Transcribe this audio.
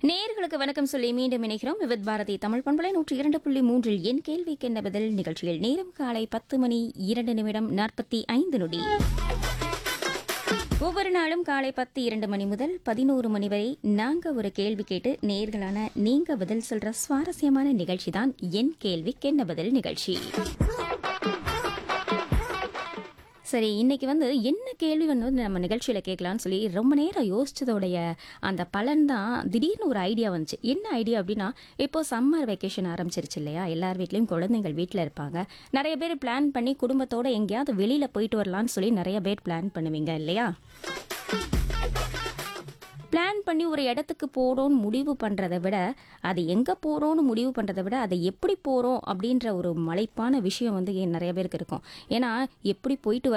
நேயர்களுக்கு வணக்கம் சொல்லி மீண்டும் இணைகிறோம் விவித் பாரதி தமிழ் பண்பலை நூற்றி இரண்டு புள்ளி மூன்றில் என் கேள்விக்கு என்ன பதில் நிகழ்ச்சியில் நேரம் காலை பத்து மணி இரண்டு நிமிடம் நாற்பத்தி ஐந்து நொடி ஒவ்வொரு நாளும் காலை பத்து இரண்டு மணி முதல் பதினோரு மணி வரை நாங்க ஒரு கேள்வி கேட்டு நேர்களான நீங்க பதில் சொல்ற சுவாரஸ்யமான நிகழ்ச்சி தான் என் கேள்விக்கு என்ன பதில் நிகழ்ச்சி சரி இன்னைக்கு வந்து என்ன கேள்வி வந்து நம்ம நிகழ்ச்சியில் கேட்கலான்னு சொல்லி ரொம்ப நேரம் யோசிச்சதோடைய அந்த பலன் தான் திடீர்னு ஒரு ஐடியா வந்துச்சு என்ன ஐடியா அப்படின்னா இப்போ சம்மர் வெக்கேஷன் ஆரம்பிச்சிருச்சு இல்லையா எல்லார் வீட்லேயும் குழந்தைகள் வீட்டில் இருப்பாங்க நிறைய பேர் பிளான் பண்ணி குடும்பத்தோட எங்கேயாவது வெளியில் போயிட்டு வரலான்னு சொல்லி நிறைய பேர் பிளான் பண்ணுவீங்க இல்லையா பிளான் பண்ணி ஒரு இடத்துக்கு போகிறோன்னு முடிவு பண்ணுறதை விட அது எங்கே போகிறோன்னு முடிவு பண்ணுறதை விட அதை எப்படி போகிறோம் அப்படின்ற ஒரு மலைப்பான விஷயம் வந்து ஏன் நிறைய பேருக்கு இருக்கும் ஏன்னா எப்படி போயிட்டு